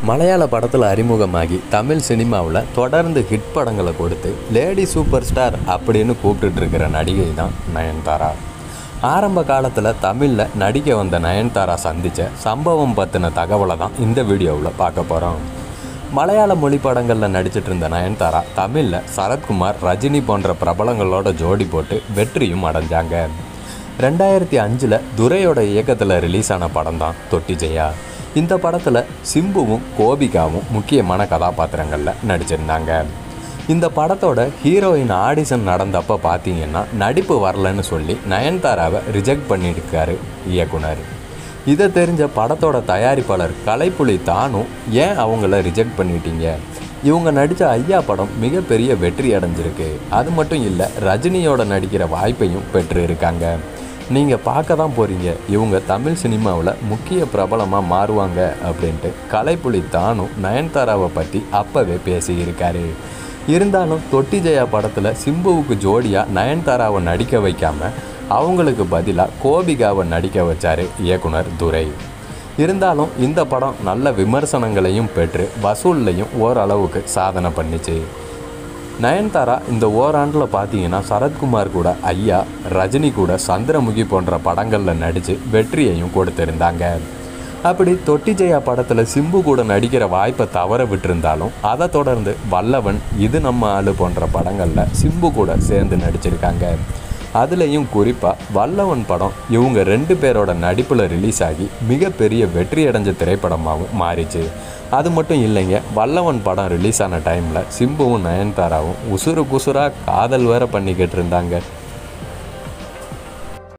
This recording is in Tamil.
மலையாள படத்தில் அறிமுகமாகி தமிழ் சினிமாவில் தொடர்ந்து ஹிட் படங்களை கொடுத்து லேடி சூப்பர் ஸ்டார் அப்படின்னு கூப்பிட்டுட்டு இருக்கிற நடிகை தான் நயன்தாரா ஆரம்ப காலத்தில் தமிழில் நடிக்க வந்த நயன்தாரா சந்தித்த சம்பவம் பற்றின தகவலை தான் இந்த வீடியோவில் பார்க்க போகிறோம் மலையாள மொழி படங்களில் நடிச்சிட்டு இருந்த நயன்தாரா தமிழில் சரத்குமார் ரஜினி போன்ற பிரபலங்களோட ஜோடி போட்டு வெற்றியும் அடைஞ்சாங்க ரெண்டாயிரத்தி அஞ்சில் துரையோட இயக்கத்தில் ரிலீஸ் ஆன படம் தான் தொட்டி ஜெயா இந்த படத்தில் சிம்புவும் கோபிகாவும் முக்கியமான கதாபாத்திரங்களில் நடிச்சிருந்தாங்க இந்த படத்தோட ஹீரோயின் ஆடிஷன் நடந்தப்போ பார்த்தீங்கன்னா நடிப்பு வரலன்னு சொல்லி நயன்தாராவை ரிஜெக்ட் பண்ணியிருக்காரு இயக்குனர் இதை தெரிஞ்ச படத்தோட தயாரிப்பாளர் கலைப்புலி தானும் ஏன் அவங்கள ரிஜெக்ட் பண்ணிட்டீங்க இவங்க நடித்த ஐயா படம் மிகப்பெரிய வெற்றி அடைஞ்சிருக்கு அது மட்டும் இல்லை ரஜினியோட நடிக்கிற வாய்ப்பையும் பெற்று இருக்காங்க நீங்கள் பார்க்க தான் போகிறீங்க இவங்க தமிழ் சினிமாவில் முக்கிய பிரபலமாக மாறுவாங்க அப்படின்ட்டு கலைப்புலி தானும் நயன்தாராவை பற்றி அப்போவே பேசியிருக்காரு இருந்தாலும் தொட்டி ஜெயா படத்தில் சிம்புவுக்கு ஜோடியாக நயன்தாராவை நடிக்க வைக்காம அவங்களுக்கு பதிலாக கோபிகாவை நடிக்க வச்சார் இயக்குனர் துரை இருந்தாலும் இந்த படம் நல்ல விமர்சனங்களையும் பெற்று வசூல்லையும் ஓரளவுக்கு சாதனை பண்ணிச்சு நயன்தாரா இந்த ஓராண்டில் பார்த்தீங்கன்னா சரத்குமார் கூட ஐயா ரஜினி கூட சந்திரமுகி போன்ற படங்களில் நடித்து வெற்றியையும் கொடுத்திருந்தாங்க அப்படி தொட்டி ஜெயா படத்தில் சிம்பு கூட நடிக்கிற வாய்ப்பை தவற விட்டிருந்தாலும் அதை தொடர்ந்து வல்லவன் இது நம்ம ஆளு போன்ற படங்களில் சிம்பு கூட சேர்ந்து நடிச்சிருக்காங்க அதுலேயும் குறிப்பாக வல்லவன் படம் இவங்க ரெண்டு பேரோட நடிப்பில் ரிலீஸ் ஆகி மிகப்பெரிய வெற்றி அடைஞ்ச திரைப்படமாகவும் மாறிச்சு அது மட்டும் இல்லைங்க வல்லவன் படம் ரிலீஸ் ஆன டைமில் சிம்புவும் நயன்தாராவும் உசுறு குசுராக காதல் வேற பண்ணிக்கிட்டு இருந்தாங்க